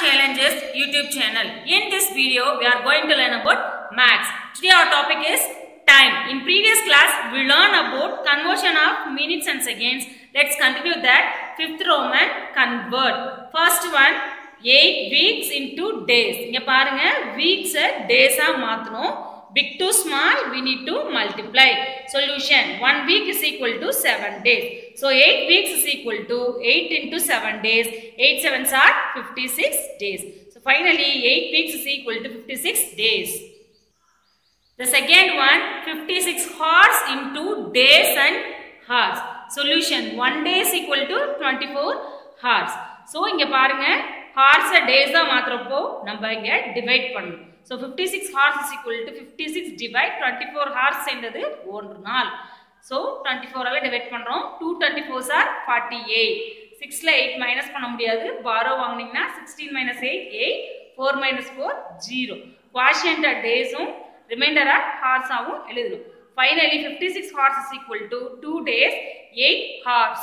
Challenges YouTube channel. In this video, we are going to learn about maths. Today our topic is time. In previous class, we learned about conversion of minutes and seconds. Let's continue that. Fifth Roman convert. First one, 8 weeks into days. இங்க பாருங்க weeks days ஆ மாத்தணும். Big to small, we need to multiply. Solution, 1 week is equal to 7 days. So 8 weeks is equal to 8 into 7 days. 8 sevens are 56 days. So finally 8 weeks is equal to 56 days. The second one 56 hours into days and hours. Solution 1 day is equal to 24 hours. So இங்க பாருங்க hours days ஆ மாத்துறப்போ நம்ம இங்க divide பண்ணணும். So 56 hours is equal to 56 divide 24 hours என்றது ஒரு நாள். So 24 ஆல divide பண்றோம். 2 24s are 48. 6ல 8 மைனஸ் பண்ண முடியாது. பாரோ வாங்குனீங்கன்னா 16 minus 8 8 4 minus 4 0. Quotient daysம் remainder hours ஆவும் எழுதணும். Finally 56 hours is equal to 2 days 8 hours.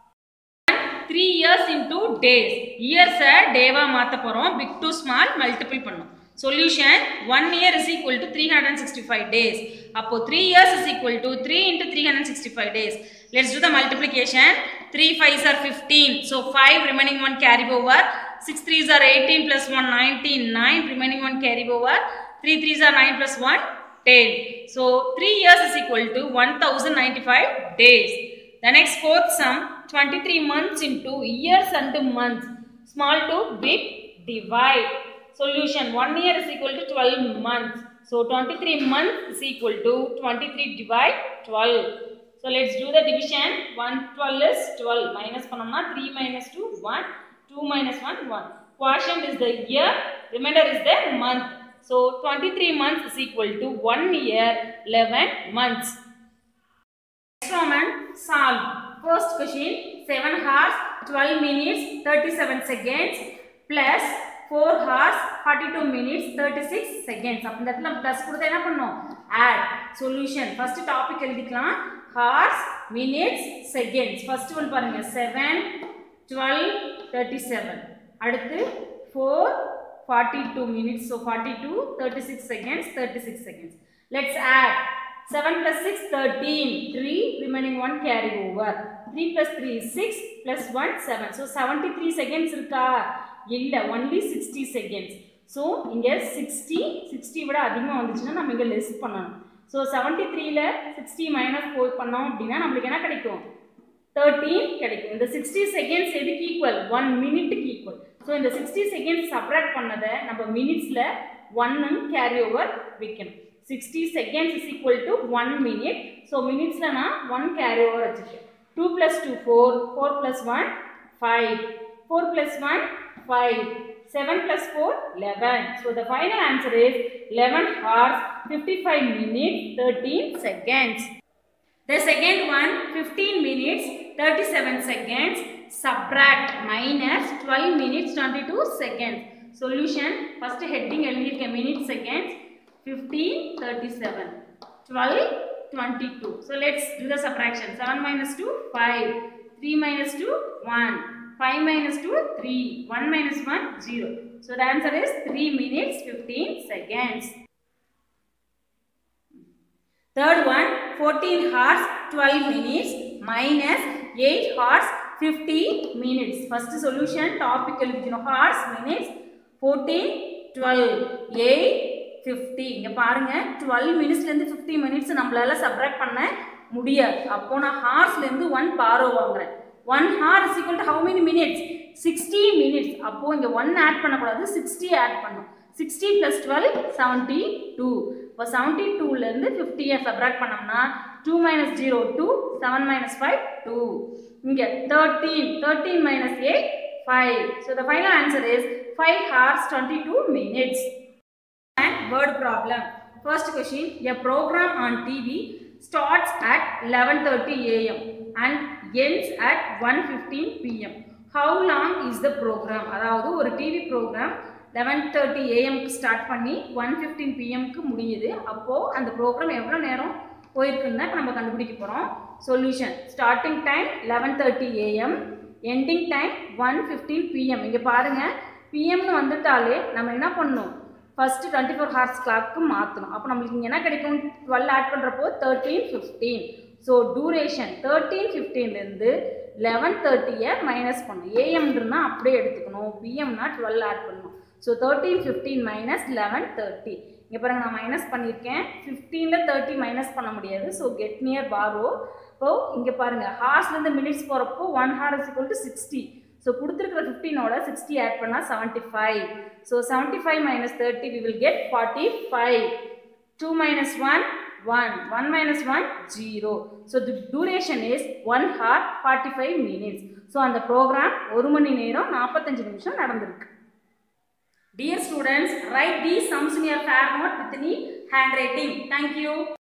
3 years into days. Years டேவா மாத்த போறோம். Big to small multiple பண்ணும். Solution 1 year is equal to 365 days. அப்போ 3 years is equal to 3 into 365 days. Let's do the multiplication. 3 5s are 15. So 5 remaining 1 carry over. 6 3s are 18 plus 1 19. 9 remaining 1 carry over. 3 3s are 9 plus 1 10. So 3 years is equal to 1095 days. The next fourth sum 23 months into years and months. Small to big divide. Solution 1 year is equal to 12 months. So 23 months is equal to 23 divide 12. So let's do the division. 1 12 is 12. Minus panamna 3 minus 2 1. 2 minus 1 1. Quotient is the year. Remainder is the month. So 23 months is equal to 1 year 11 months. Next Roman solve. First question 7 hours 12 minutes 37 seconds plus 4 hours 42 minutes 36 seconds அப்ப இந்த இடத்துல plus கொடுத்தா என்ன பண்ணும் add solution first topic எழுதிக்கலாம் hours minutes seconds first one பாருங்க 7 12 37 அடுத்து 4 42 minutes so 42 36 seconds 36 seconds let's add 7 plus 6, 13. 3, remaining 1 carry over. 3 plus 3 is 6, plus 1, 7. So, 73 seconds இருக்கா? இல்ல, only 60 seconds. So, இங்க 60, 60 விட அதிகமாக வந்துச்சுன்னா நம்ம இங்க less பண்ணணும். So, 73ல 60 minus 4 பண்ணோம் அப்படின்னா நம்மளுக்கு என்ன கிடைக்கும்? 13 கிடைக்கும். இந்த 60 seconds எதுக்கு equal? 1 minuteக்கு equal. So, இந்த 60 seconds subtract பண்ணதை நம்ம minutesல 1 carry over வைக்கணும். 60 seconds is equal to 1 minute. So, minutes la na 1 carry over வச்சிருக்கேன் 2 plus 2, 4, 4 plus 1, 5, 4 plus 1, 5, 7 plus 4, 11. So, the final answer is 11 hours, 55 minutes, 13 seconds. The second one, 15 minutes, 37 seconds, subtract minus 12 minutes, 22 seconds. Solution, first heading எழுதிருக்கேன் minutes, seconds, 15, 37, 12, 22. So let's do the subtraction. 7 minus 2, 5. 3 minus 2, 1. 5 minus 2, 3. 1 minus 1, 0. So the answer is 3 minutes, 15 seconds. Third one, 14 hours, 12 minutes minus 8 hours, 50 minutes. First solution, topic hours, minutes, 14, 12, 8, fifty இங்கே பாருங்கள் twelve மினிட்ஸ்லேருந்து fifty minutes நம்மளால subtract பண்ண முடியாது அப்போ நான் ஹார்ஸ்லேருந்து one borrow வாங்குறேன் one hour is equal to how many minutes sixty minutes அப்போது இங்கே ஒன் ஆட் பண்ணக்கூடாது சிக்ஸ்டி ஆட் பண்ணும் sixty plus twelve seventy two இப்போ செவன்ட்டி டூலேருந்து ஃபிஃப்டியை சப்ராக்ட் பண்ணோம்னா two minus zero two seven minus five two இங்கே thirteen thirteen minus eight five so the final answer is five hours twenty two minutes and word problem. First question, a program on TV starts at 11.30 am and ends at 1.15 pm. How long is the program? அதாவது ஒரு TV programme eleven thirty ஏஎம்க்கு start பண்ணி one fifteen பிஎம்க்கு முடியுது அப்போது அந்த program எவ்வளோ நேரம் போயிருக்குன்னு தான் இப்போ நம்ம கண்டுபிடிக்க போகிறோம் solution starting time eleven thirty AM ending time one fifteen PM இங்கே பாருங்கள் பிஎம்னு வந்துட்டாலே நம்ம என்ன பண்ணணும் ஃபஸ்ட்டு டுவெண்ட்டி ஃபோர் ஹார்ஸ் கிளாக்கு மாற்றணும் அப்போ நம்மளுக்கு இங்கே என்ன கிடைக்கும் டுவெல் ஆட் பண்ணுறப்போ thirteen fifteen so duration thirteen ஃபிஃப்டீன்லேருந்து லெவன் தேர்ட்டியை மைனஸ் பண்ணணும் ஏஎம்ன்றனா அப்படியே எடுத்துக்கணும் பிஎம்னா டுவெல் ஆட் பண்ணணும் so thirteen fifteen minus eleven thirty இங்கே பாருங்க நான் மைனஸ் பண்ணியிருக்கேன் ஃபிஃப்டீனில் தேர்ட்டி மைனஸ் பண்ண முடியாது ஸோ கெட் நியர் பாரோ இப்போ இங்கே பாருங்கள் ஹார்ஸ்லேருந்து மினிட்ஸ் போகிறப்போ one hour is equal to sixty so கொடுத்துருக்கிற ஃபிஃப்டீனோட சிக்ஸ்டி ஆட் பண்ணால் seventy five so seventy five minus thirty we will get forty five two minus one one one minus one zero so the duration is one hour forty five minutes so அந்த programme ஒரு மணி நேரம் நாற்பத்தஞ்சு நிமிஷம் நடந்திருக்கு Dear students, write these sums in your fair note with neat handwriting. Thank you.